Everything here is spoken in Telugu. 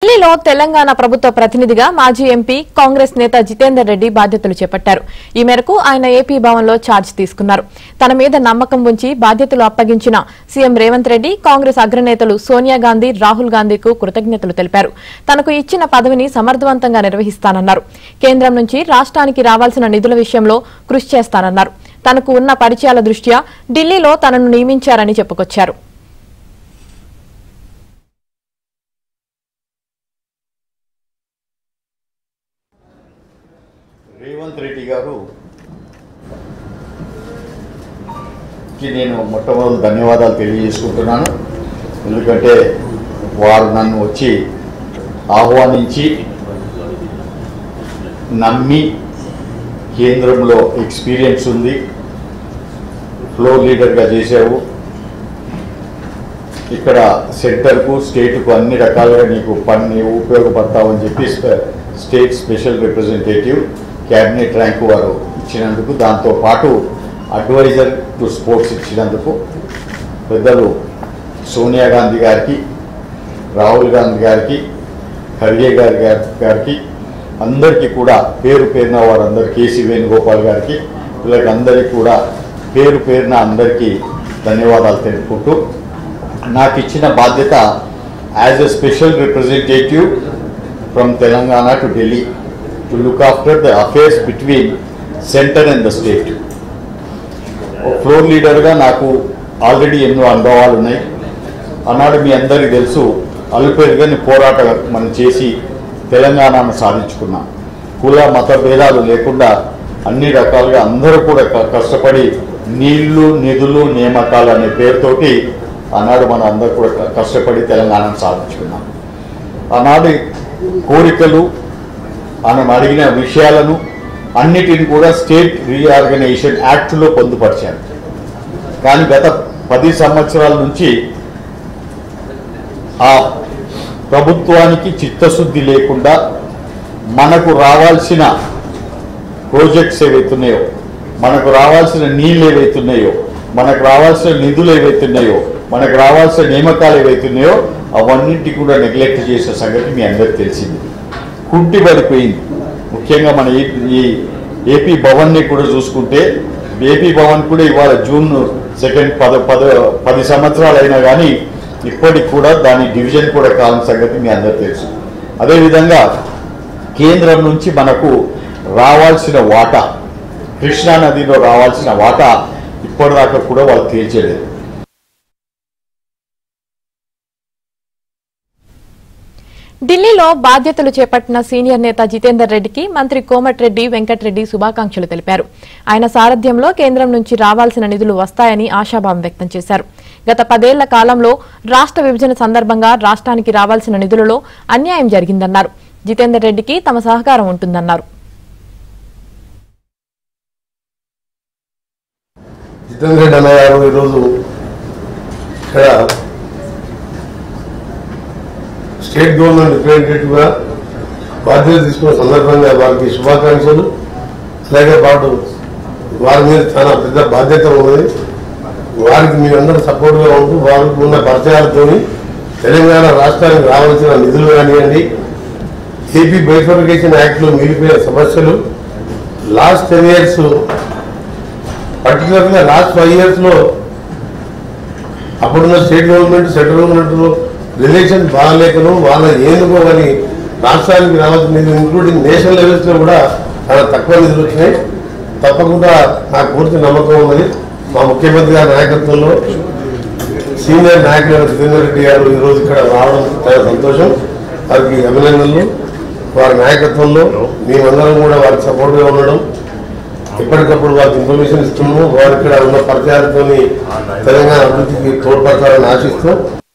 ఢిల్లీలో తెలంగాణ ప్రభుత్వ ప్రతినిధిగా మాజీ ఎంపీ కాంగ్రెస్ నేత జితేందర్ రెడ్డి బాధ్యతలు చేపట్టారు ఈ మేరకు ఆయన ఏపీ భవన్లో ఛార్జ్ తీసుకున్నారు తన మీద నమ్మకం ఉంచి బాధ్యతలు అప్పగించిన సీఎం రేవంత్ రెడ్డి కాంగ్రెస్ అగ్రనేతలు సోనియా గాంధీ రాహుల్ గాంధీకు కృతజ్ఞతలు తెలిపారు తనకు ఇచ్చిన పదవిని సమర్థవంతంగా నిర్వహిస్తానన్నారు కేంద్రం నుంచి రాష్ట్రానికి రావాల్సిన నిధుల విషయంలో కృషి చేస్తానన్నారు తనకు ఉన్న పరిచయాల దృష్ట్యా ఢిల్లీలో తనను నియమించారని చెప్పుకొచ్చారు రేవంత్ రెడ్డి గారు కి నేను మొట్టమొదటి ధన్యవాదాలు తెలియజేసుకుంటున్నాను ఎందుకంటే వారు నన్ను వచ్చి ఆహ్వానించి నమ్మి కేంద్రంలో ఎక్స్పీరియన్స్ ఉంది ఫ్లోర్ లీడర్గా చేసావు ఇక్కడ సెంటర్కు స్టేట్కు అన్ని రకాలుగా నీకు పని ఉపయోగపడతావని చెప్పి స్పె- state special representative cabinet rank వారు ఇచ్చినందుకు దాంతో పాటు అడ్వైజర్ టు స్పోర్ట్స్ ఇచ్చినందుకు పెద్దలు సోనియా గాంధీ గారికి రాహుల్ గాంధీ గారికి ఖర్గే గారి గారి- గారికి అందరికీ కూడా పేరు పేరున వారందరు కేసీ వేణుగోపాల్ గారికి వీళ్ళకందరికీ కూడా పేరు పేరున అందరికీ ధన్యవాదాలు తెలుపుకుంటూ నాకు ఇచ్చిన బాధ్యత as a special representative from Telangana to Delhi to look after the affairs between centre and the state floor లీడర్గా నాకు ఆల్రెడీ ఎన్నో అనుభవాలు ఉన్నాయి ఆనాడు మీ అందరికీ తెలుసు అల్పేరుగాని పోరాటం మనం చేసి తెలంగాణను సాధించుకున్నాం కుల మత భేదాలు లేకుండా అన్ని రకాలుగా అందరూ కూడా క- కష్టపడి నీళ్లు నిధులు నియామకాలు అనే పేరుతోటి ఆనాడు మనం అందరూ కూడా క- కష్టపడి తెలంగాణను సాధించుకున్నాం ఆనాడు కోరికలు మనం అడిగిన విషయాలను అన్నిటిని కూడా స్టేట్ రీఆర్గనైజేషన్ యాక్ట్లో పొందుపరిచారు కానీ గత పది సంవత్సరాల నుంచి ఆ ప్రభుత్వానికి చిత్తశుద్ధి లేకుండా మనకు రావాల్సిన ప్రాజెక్ట్స్ ఏవైతున్నాయో మనకు రావాల్సిన నీళ్ళు ఏవైతున్నాయో మనకు రావాల్సిన నిధులు ఏవైతున్నాయో మనకు రావాల్సిన నియామకాలు ఏవైతున్నాయో అవన్నింటి కూడా నెగ్లెక్ట్ చేసే సంగతి మీ అందరికి తెలిసింది కుంటి పడిపోయింది ముఖ్యంగా మన ఈ ఈ ఏపీ భవన్ని కూడా చూసుకుంటే ఏపీ భవన్ కూడా ఇవాళ జూన్ సెకండ్ పద పద పది సంవత్సరాలు అయినా కానీ ఇప్పటికి కూడా దాని డివిజన్ కూడా కాని సంగతి మీ అందరికి తెలుసు అదేవిధంగా కేంద్రం నుంచి మనకు రావాల్సిన వాటా కృష్ణా నదిలో రావాల్సిన వాటా ఇప్పటిదాకా కూడా వాళ్ళు తీర్చలేదు ఢిల్లీలో బాధ్యతలు చేపట్టిన సీనియర్ నేత జితేందర్ రెడ్డికి మంత్రి కోమటిరెడ్డి వెంకటరెడ్డి శుభాకాంక్షలు తెలిపారు ఆయన సారథ్యంలో కేంద్రం నుంచి రావాల్సిన నిధులు వస్తాయని ఆశాభావం వ్యక్తం చేశారు గత పదేళ్ల కాలంలో రాష్ట్ర విభజన సందర్భంగా రాష్ట్రానికి రావాల్సిన నిధులలో అన్యాయం జరిగిందన్నారు జితేందర్ రెడ్డికి తమ సహకారం ఉంటుందన్నారు జితేంద్ర రెడ్డి అన్న గారు ఈరోజు ఇక్కడ స్టేట్ గవర్నమెంట్ రిప్రజెంటేటివ్గా బాధ్యత తీసుకున్న సందర్భంగా వారికి శుభాకాంక్షలు అలాగే పాటు వారి మీద చాలా పెద్ద బాధ్యత ఉన్నది వారికి మీరందరూ సపోర్ట్గా ఉంటూ వారికి ఉన్న పరిచయాలతోని తెలంగాణ రాష్ట్రానికి రావాల్సిన నిధులు కానివ్వండి ఏపీ బైఫర్కేషన్ యాక్ట్లో మిగిలిపోయిన సమస్యలు లాస్ట్ టెన్ ఇయర్స్ పర్టికులర్గా లాస్ట్ ఫైవ్ ఇయర్స్లో అప్పుడున్న state government central government relation బాగాలేకను వాళ్ళ ఏనుగో అని రాష్ట్రానికి రావాల్సిన నిధులు ఇంక్లూడింగ్ నేషనల్ లెవెల్స్లో కూడా చాలా తక్కువ నిధులు వచ్చినాయి తప్పకుండా నాకు పూర్తి నమ్మకం ఉన్నది మా ముఖ్యమంత్రి గారి నాయకత్వంలో సీనియర్ నాయకులు జితేందర్ రెడ్డి గారు ఈరోజు ఇక్కడ రావడం చాలా సంతోషం వారికి అభినందనలు వారి నాయకత్వంలో మేమందరం కూడా వారికి సపోర్ట్గా ఉండడం ఎప్పటికప్పుడు వారికి ఇన్ఫర్మేషన్ ఇస్తున్నాము వారు ఇక్కడ ఉన్న పరిచయాలతోని తెలంగాణ అభివృద్ధికి తోడ్పడతారని ఆశిస్తూ